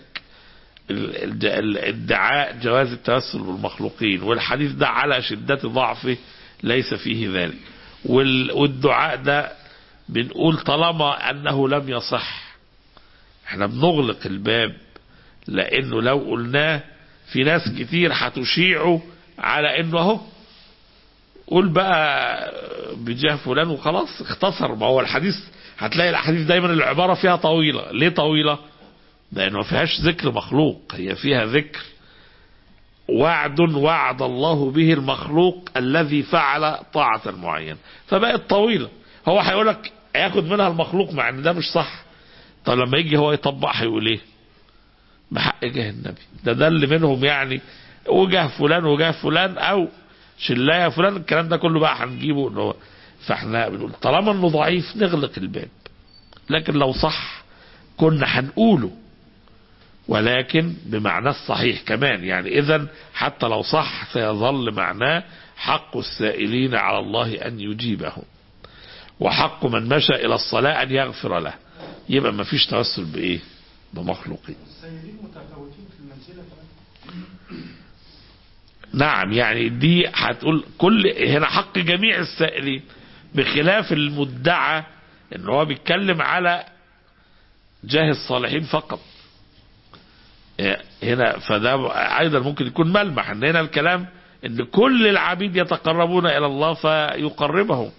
الادعاء جواز التوسل بالمخلوقين والحديث ده على شدة ضعفه ليس فيه ذلك والدعاء ده بنقول طالما انه لم يصح احنا بنغلق الباب لانه لو قلناه في ناس كتير هتشيعوا على انه اهو قول بقى بجاه فلان وخلاص اختصر ما هو الحديث هتلاقي الاحاديث دايما العباره فيها طويله ليه طويله لانه ما فيهاش ذكر مخلوق هي فيها ذكر وعد وعد الله به المخلوق الذي فعل طاعة معينة فبقت طويلة هو هيقول لك هياخد منها المخلوق مع ان ده مش صح طب لما يجي هو يطبق هيقول ايه بحق جاه النبي ده ده اللي منهم يعني وجه فلان وجه فلان او شلايه فلان الكلام ده كله بقى هنجيبه ان هو فاحنا بنقول طالما انه ضعيف نغلق الباب لكن لو صح كنا هنقوله ولكن بمعنى الصحيح كمان يعني اذا حتى لو صح سيظل معناه حق السائلين على الله ان يجيبهم وحق من مشى الى الصلاة ان يغفر له يبقى ما فيش توسل بايه بمخلوقين السيدين متفاوتين في المنزلة كمان نعم يعني دي هتقول كل هنا حق جميع السائلين بخلاف المدعى ان هو بيتكلم على جاه الصالحين فقط هنا فده ايضا ممكن يكون ملمح ان هنا الكلام ان كل العبيد يتقربون الى الله فيقربهم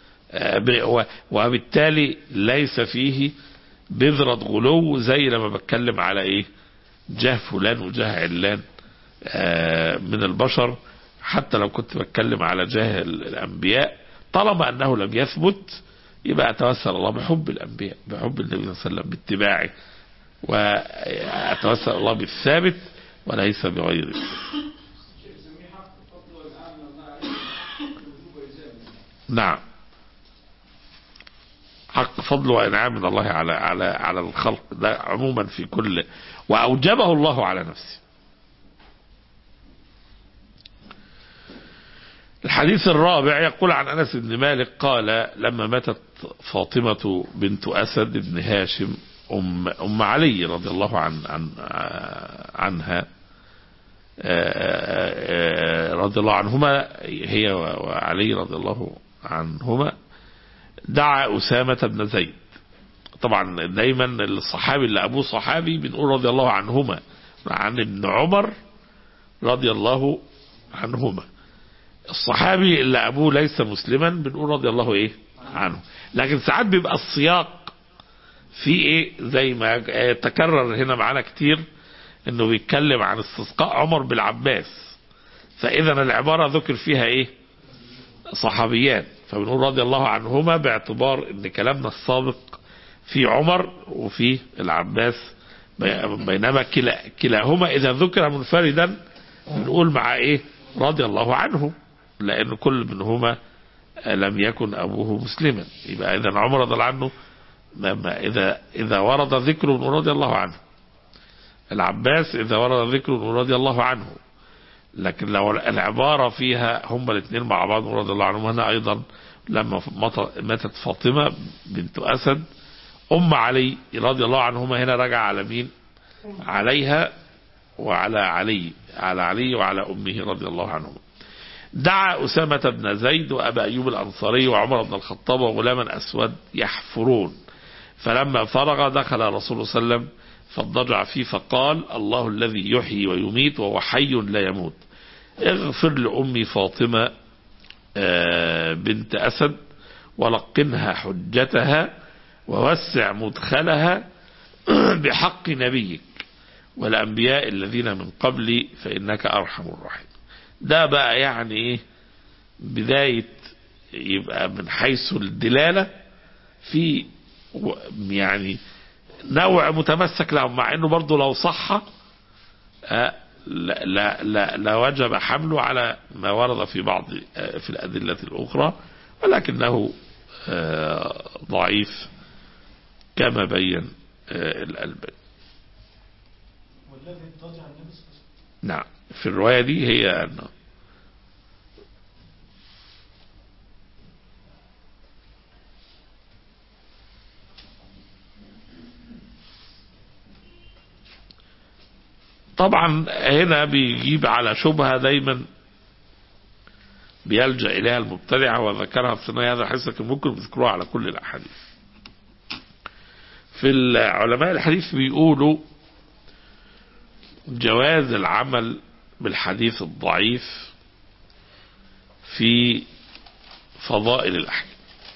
وبالتالي ليس فيه بذرة غلو زي لما بتكلم على ايه جاه فلان وجاه علان من البشر حتى لو كنت بتكلم على جاه الانبياء طالما انه لم يثبت يبقى اتوسل الله بحب الانبياء بحب النبي صلى الله عليه وسلم باتباعه واتوسل الله بالثابت وليس بغيره نعم حق فضل وانعام من الله على على على الخلق ده عموما في كل واوجبه الله على نفسه الحديث الرابع يقول عن انس بن مالك قال لما ماتت فاطمه بنت اسد بن هاشم ام ام علي رضي الله عن عن عنها رضي الله عنهما هي وعلي رضي الله عنهما دعا أسامة بن زيد طبعا دايما الصحابي اللي أبوه صحابي بنقول رضي الله عنهما عن ابن عمر رضي الله عنهما الصحابي اللي أبوه ليس مسلما بنقول رضي الله إيه عنه لكن ساعات بيبقى السياق في إيه زي ما تكرر هنا معانا كتير إنه بيتكلم عن استسقاء عمر بالعباس فإذا العبارة ذكر فيها إيه صحابيان فبنقول رضي الله عنهما باعتبار ان كلامنا السابق في عمر وفي العباس بينما كلا كلاهما اذا ذكر منفردا بنقول مع ايه رضي الله عنه لان كل منهما لم يكن ابوه مسلما يبقى اذا عمر رضي الله عنه لما اذا اذا ورد ذكره بنقول رضي الله عنه العباس اذا ورد ذكره بنقول رضي الله عنه لكن لو العبارة فيها هم الاثنين مع بعض رضي الله عنهم هنا أيضا لما ماتت فاطمة بنت أسد أم علي رضي الله عنهما هنا رجع على مين عليها وعلى علي على علي وعلى أمه رضي الله عنهما دعا أسامة بن زيد وأبا أيوب الأنصاري وعمر بن الخطاب وغلاما أسود يحفرون فلما فرغ دخل رسول الله صلى الله عليه وسلم فاضطجع فيه فقال الله الذي يحيي ويميت وهو حي لا يموت اغفر لأمي فاطمة بنت أسد ولقنها حجتها ووسع مدخلها بحق نبيك والأنبياء الذين من قبلي فإنك أرحم الراحمين ده بقى يعني إيه بداية يبقى من حيث الدلالة في يعني نوع متمسك له مع انه برضه لو صح لا لا لا, لا وجب حمله على ما ورد في بعض في الأدلة الأخرى ولكنه ضعيف كما بين الألباني والذي اضطجع النبي صلى الله عليه وسلم نعم في الرواية دي هي أنه طبعا هنا بيجيب على شبهة دايما بيلجأ إليها المبتدعة وذكرها في ثنايا هذا الحديث لكن ممكن بيذكروها على كل الأحاديث في العلماء الحديث بيقولوا جواز العمل بالحديث الضعيف في فضائل الأحكام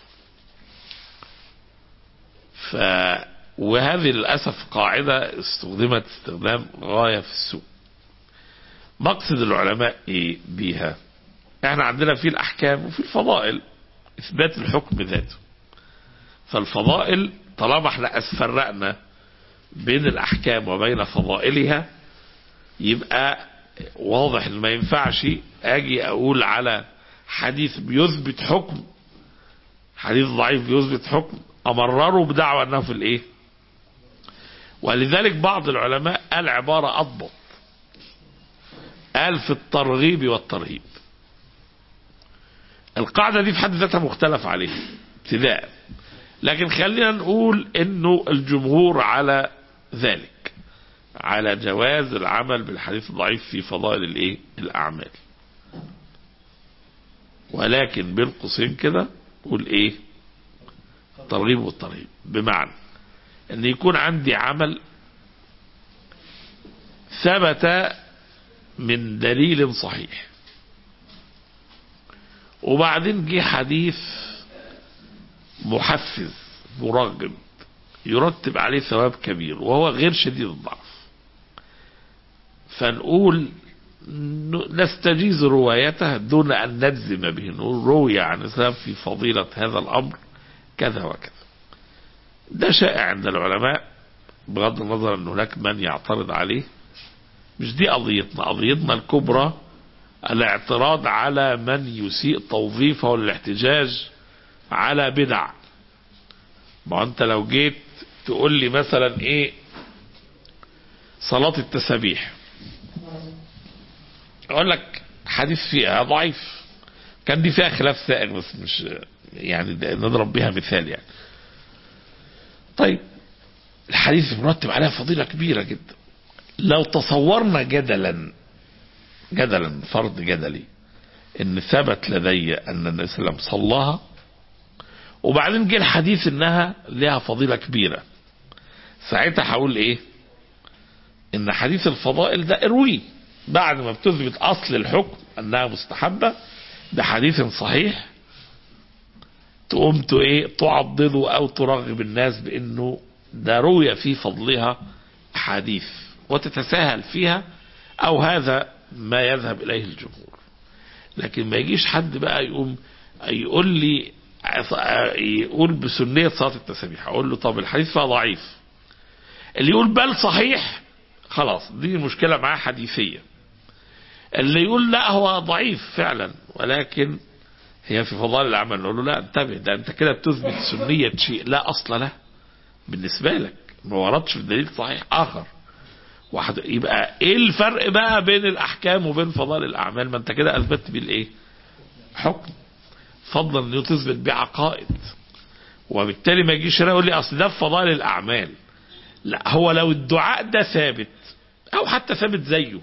ف وهذه للأسف قاعدة استخدمت استخدام غاية في السوء مقصد العلماء ايه بيها احنا عندنا في الأحكام وفي الفضائل إثبات الحكم ذاته فالفضائل طالما احنا أسفرقنا بين الأحكام وبين فضائلها يبقى واضح ان ما ينفعش اجي اقول على حديث بيثبت حكم حديث ضعيف بيثبت حكم امرره بدعوى انه في الايه ولذلك بعض العلماء قال عبارة اضبط قال في الترغيب والترهيب القاعدة دي في حد ذاتها مختلف عليها ابتداء لكن خلينا نقول انه الجمهور على ذلك على جواز العمل بالحديث الضعيف في فضائل الايه الاعمال ولكن بين قوسين كده قول ايه الترغيب والترهيب بمعنى ان يكون عندي عمل ثبت من دليل صحيح وبعدين جه حديث محفز مرغب يرتب عليه ثواب كبير وهو غير شديد الضعف فنقول نستجيز روايته دون أن نجزم به نقول روي عن الإسلام في فضيلة هذا الأمر كذا وكذا ده شائع عند العلماء بغض النظر أن هناك من يعترض عليه مش دي قضيتنا قضيتنا الكبرى الاعتراض على من يسيء توظيفه للاحتجاج على بدع ما انت لو جيت تقول لي مثلا ايه صلاة التسابيح اقول لك حديث فيها ضعيف كان دي فيها خلاف سائغ بس مش يعني نضرب بها مثال يعني طيب الحديث مرتب عليها فضيلة كبيرة جدا لو تصورنا جدلا جدلا فرض جدلي ان ثبت لدي ان النبي صلى الله عليه وسلم صلاها وبعدين جه الحديث انها لها فضيلة كبيرة ساعتها هقول ايه ان حديث الفضائل ده ارويه بعد ما بتثبت اصل الحكم انها مستحبة بحديث صحيح تقوم ايه تعضده او ترغب الناس بانه ده روي في فضلها حديث وتتساهل فيها او هذا ما يذهب اليه الجمهور لكن ما يجيش حد بقى يقوم يقول لي يقول بسنية صلاة التسابيح اقول له طب الحديث فيها ضعيف اللي يقول بل صحيح خلاص دي مشكلة معاه حديثية اللي يقول لا هو ضعيف فعلا ولكن هي في فضائل الأعمال نقول له لا انتبه ده انت كده بتثبت سنية شيء لا أصل له بالنسبة لك ما وردش في دليل صحيح آخر واحد يبقى ايه الفرق بقى بين الأحكام وبين فضائل الأعمال ما انت كده أثبتت بالإيه حكم فضلا انه تثبت بعقائد وبالتالي ما يجيش يقول لي اصل ده في فضائل الاعمال لا هو لو الدعاء ده ثابت او حتى ثابت زيه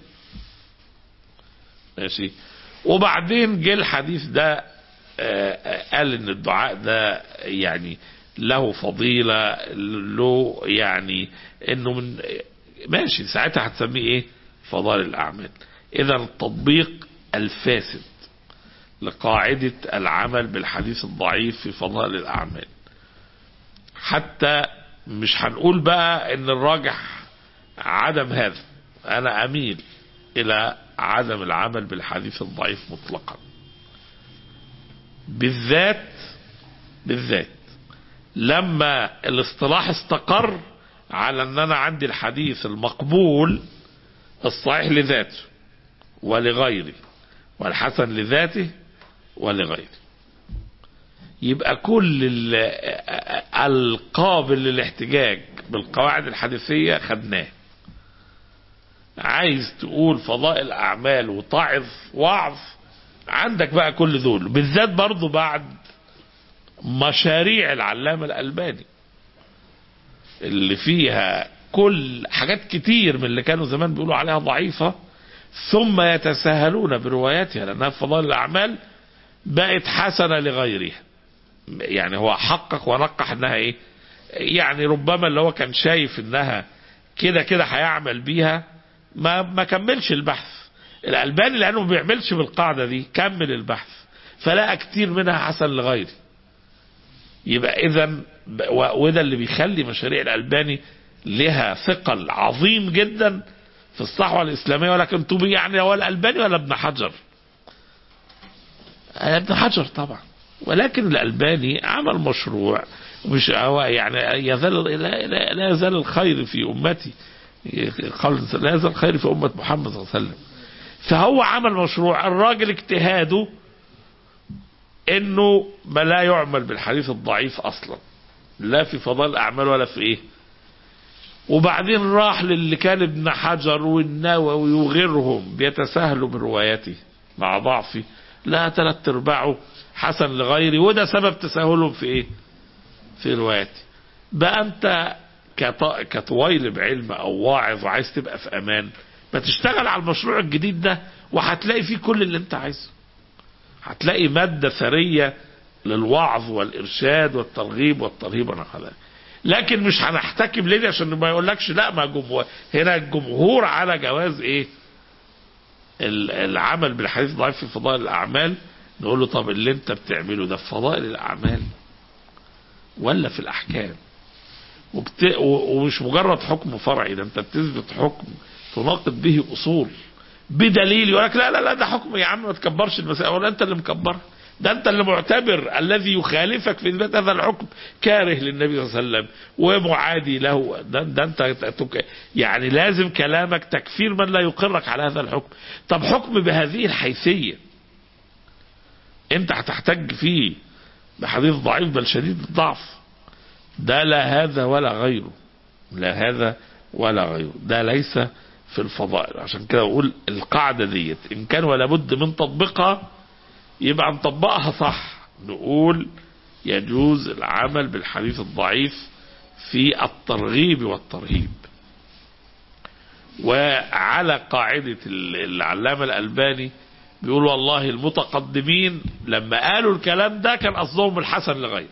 ماشي وبعدين جه الحديث ده قال ان الدعاء ده يعني له فضيلة له يعني انه من ماشي ساعتها هتسميه ايه فضائل الاعمال اذا التطبيق الفاسد لقاعدة العمل بالحديث الضعيف في فضائل الأعمال حتى مش هنقول بقى ان الراجح عدم هذا انا اميل الى عدم العمل بالحديث الضعيف مطلقا بالذات بالذات لما الاصطلاح استقر على ان انا عندي الحديث المقبول الصحيح لذاته ولغيره والحسن لذاته ولغيره يبقى كل القابل للاحتجاج بالقواعد الحديثية خدناه عايز تقول فضائل أعمال وتعظ وعظ عندك بقى كل دول بالذات برضو بعد مشاريع العلامة الألباني اللي فيها كل حاجات كتير من اللي كانوا زمان بيقولوا عليها ضعيفة ثم يتساهلون برواياتها لأنها في فضائل الأعمال بقت حسنة لغيرها يعني هو حقق ونقح انها ايه يعني ربما اللي هو كان شايف انها كده كده هيعمل بيها ما ما كملش البحث الألباني لأنه ما بيعملش بالقاعدة دي كمل البحث فلقى كتير منها حسن لغيري يبقى إذا وده اللي بيخلي مشاريع الألباني لها ثقل عظيم جدا في الصحوة الإسلامية ولكن طبي يعني هو الألباني ولا ابن حجر ابن حجر طبعا ولكن الألباني عمل مشروع مش هو يعني يزال لا, لا, لا يزال الخير في أمتي قال لا يزال الخير في أمة محمد صلى الله عليه وسلم فهو عمل مشروع الراجل اجتهاده انه ما لا يعمل بالحديث الضعيف اصلا لا في فضائل الاعمال ولا في ايه وبعدين راح للي كان ابن حجر والنووي وغيرهم بيتساهلوا بروايته مع ضعفي لا ثلاث ارباعه حسن لغيري وده سبب تساهلهم في ايه في روايتي بقى انت كط- كطويل بعلم او واعظ وعايز تبقى في امان ما تشتغل على المشروع الجديد ده وهتلاقي فيه كل اللي انت عايزه هتلاقي مادة ثرية للوعظ والإرشاد والترغيب والترهيب ونحو ذلك لكن مش هنحتكم ليه عشان ما يقولكش لا ما جمهور هنا الجمهور على جواز ايه ال- العمل بالحديث الضعيف في فضائل الأعمال نقول له طب اللي انت بتعمله ده في فضائل الأعمال ولا في الأحكام وبت... و- ومش مجرد حكم فرعي ده انت بتثبت حكم تناقض به اصول بدليل يقول لك لا لا لا ده حكم يا عم ما تكبرش المسائل ولا انت اللي مكبرها ده انت اللي معتبر الذي يخالفك في اثبات هذا الحكم كاره للنبي صلى الله عليه وسلم ومعادي له ده, ده انت تك- يعني لازم كلامك تكفير من لا يقرك على هذا الحكم طب حكم بهذه الحيثيه انت هتحتج فيه بحديث ضعيف بل شديد الضعف ده لا هذا ولا غيره لا هذا ولا غيره ده ليس في الفضائل عشان كده اقول القاعدة ديت ان كان ولا بد من تطبيقها يبقى نطبقها صح نقول يجوز العمل بالحديث الضعيف في الترغيب والترهيب وعلى قاعدة ال- العلامة الألباني بيقول والله المتقدمين لما قالوا الكلام ده كان قصدهم الحسن لغيره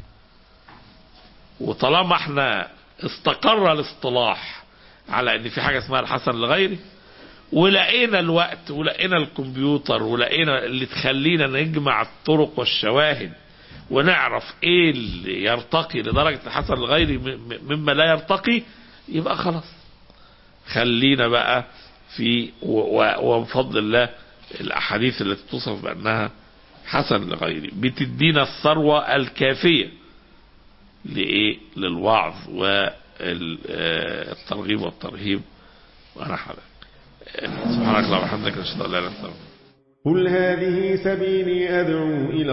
وطالما احنا استقر الاصطلاح على ان في حاجه اسمها الحسن لغيري ولقينا الوقت ولقينا الكمبيوتر ولقينا اللي تخلينا نجمع الطرق والشواهد ونعرف ايه اللي يرتقي لدرجه الحسن لغيري م- م- مما لا يرتقي يبقى خلاص خلينا بقى في و- و- وبفضل الله الاحاديث التي توصف بانها حسن لغيري بتدينا الثروه الكافيه لإيه؟ للوعظ والترغيب والترهيب ونحو ذلك. سبحانك اللهم وبحمدك نشهد ان لا اله الا انت قل هذه سبيلي أدعو إلى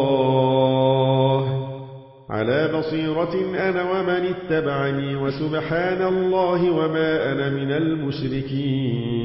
الله على بصيرة أنا ومن اتبعني وسبحان الله وما أنا من المشركين